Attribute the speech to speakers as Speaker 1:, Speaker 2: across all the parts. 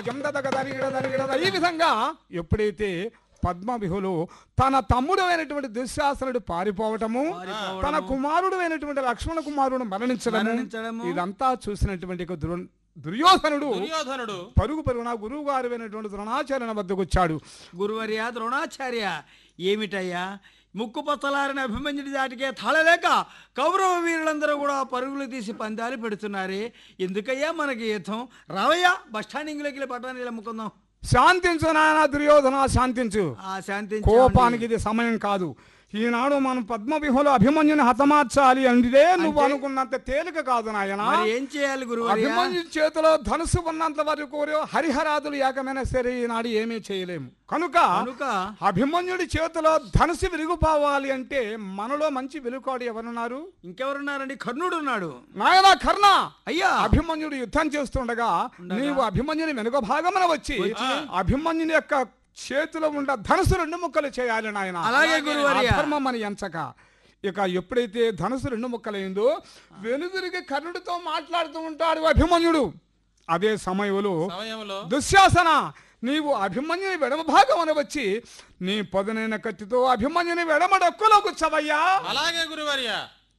Speaker 1: జందదగదరిగిడదరిగిడద ఈ విధంగా ఎప్పుడైతే పద్మవిహులు తన తమ్ముడు అయినటువంటి దుశ్శాసనుడు పారిపోవటము తన కుమారుడు అయినటువంటి లక్ష్మణ కుమారుడు మరణించడము
Speaker 2: మరణించడము.
Speaker 1: ఇదంతా చూసినటువంటి ఒక దుర్- దుర్యోధనుడు
Speaker 3: దుర్యోధనుడు
Speaker 1: పరుగు పరుగున గురువు గారు అయినటువంటి ద్రోణాచార్యుని వద్దకు వచ్చాడు
Speaker 2: గురువర్య ద్రోణాచార్య ఏమిటయ్యా ముక్కు పచ్చలారిన అభిమన్యుడి దాటికే తాళలేక కౌరవ వీరులందరూ కూడా పరుగులు తీసి పందాలు పెడుతున్నారే ఎందుకయ్యా మనకి యుద్ధం రావయ్యా బస్ స్టాండింగ్లోకి వెళ్ళి పట్టణాన్ని అమ్ముకుందాం
Speaker 1: శాంతించు నాయన దుర్యోధన శాంతించు
Speaker 2: ఆ శాంతి
Speaker 1: కోపానికి ఇది సమయం కాదు ఈనాడు మనం పద్మవిహులు అభిమన్యుని హతమార్చాలి అంటే నువ్వు అనుకున్నంత తేలిక కాదు నాయన
Speaker 2: మరి ఏం చేయాలి గురువర్య
Speaker 1: అభిమన్యు చేతిలో ధనుసు ఉన్నంత వరకు హరిహరాదులు ఏకమైన సరే ఈనాడు ఏమీ చేయలేము కనుక
Speaker 2: కనుక
Speaker 1: అభిమన్యుడి చేతిలో ధనుసు విరుగుపోవాలి అంటే మనలో మంచి వెలుకాడు ఎవరున్నారు
Speaker 2: ఇంకెవరున్నారండి కర్ణుడు ఉన్నాడు
Speaker 1: నాయన కర్ణ
Speaker 2: అయ్యా
Speaker 1: అభిమన్యుడు యుద్ధం చేస్తుండగా నీవు అభిమన్యుని వెనుక భాగమున వచ్చి అభిమన్యుని యొక్క చేతిలో ఉన్న ధనుసు రెండు ముక్కలు చేయాలి నాయన
Speaker 2: అలాగే గురువర్య.
Speaker 1: అధర్మం అని ఎంచక ఇక ఎప్పుడైతే ధనుసు రెండు ముక్కలైందో వెనుదిరిగి కర్ణుడితో మాట్లాడుతూ ఉంటాడు అభిమన్యుడు అదే సమయంలో
Speaker 3: సమయంలో
Speaker 1: దుశ్శాసన నీవు అభిమన్యుని వెడమ భాగం వచ్చి నీ పొదనైన కత్తితో అభిమన్యుని వెడమడొక్కులో కూర్చవయ్యా
Speaker 3: అలాగే గురువర్య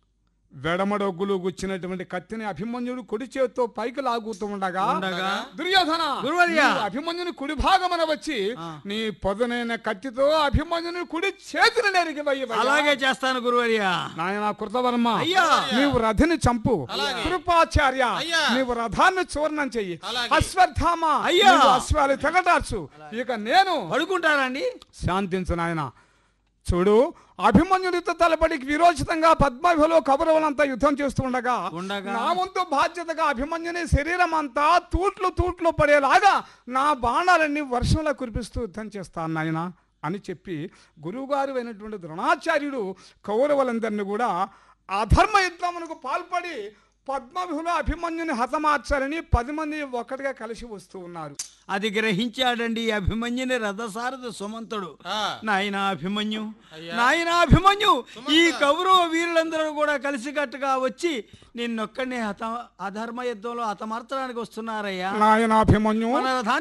Speaker 1: వెడమడొగ్గులు గుచ్చినటువంటి కత్తిని అభిమన్యుడు కుడి చేత్తో పైకి లాగుతూ ఉండగా
Speaker 2: ఉండగా
Speaker 1: దుర్యోధన
Speaker 2: గురువర్య.
Speaker 1: నీవు అభిమన్యుని కుడి భాగమన వచ్చి నీ పొదనైన కత్తితో అభిమన్యుని కుడి చేతిని నెరిగి వెయ్యి
Speaker 2: అలాగే చేస్తాను గురువర్య
Speaker 1: నాయన కృతవర్మ
Speaker 2: అయ్యా.
Speaker 1: నీవు రథిని చంపు కృపాచార్య
Speaker 3: అయ్యా.
Speaker 1: నీవు రథాన్ని చూర్ణం చెయ్యి
Speaker 3: అలాగే.
Speaker 1: అశ్వత్థామ
Speaker 2: అయ్యా.
Speaker 1: నీవు అశ్వాలు తెగటార్చు ఇక నేను
Speaker 2: పడుకుంటారండి
Speaker 1: శాంతించు నాయన చూడు అభిమన్యుడితో తలపడికి విరోచితంగా పద్మవిలో కౌరవులంతా యుద్ధం చేస్తూ ఉండగా
Speaker 2: ఉండగా.
Speaker 1: నా వంతు బాధ్యతగా అభిమన్యుని శరీరం అంతా తూట్లు తూట్లు పడేలాగా నా బాణాలన్నీ వర్షంలో కురిపిస్తూ యుద్ధం చేస్తాను నాయన అని చెప్పి గురువుగారు అయినటువంటి ద్రోణాచార్యుడు కౌరవులందరినీ కూడా అధర్మ యుద్ధమునకు పాల్పడి పద్మవిహులో అభిమన్యుని హతమార్చాలని పది మంది ఒక్కటిగా కలిసి వస్తూ ఉన్నారు
Speaker 2: అది గ్రహించాడండి ఈ అభిమన్యుని రథసారథి సుమంతుడు
Speaker 3: ఆ,
Speaker 2: నాయన అభిమన్యు
Speaker 3: అయ్యా.
Speaker 2: నాయన అభిమన్యు ఈ కౌరవ వీరులందరూ కూడా కలిసికట్టుగా వచ్చి నిన్నొక్కడిని హత అధర్మ యుద్ధంలో హతమార్చడానికి వస్తున్నారయ్యా
Speaker 1: నాయన అభిమన్యు
Speaker 2: మన రథాన్ని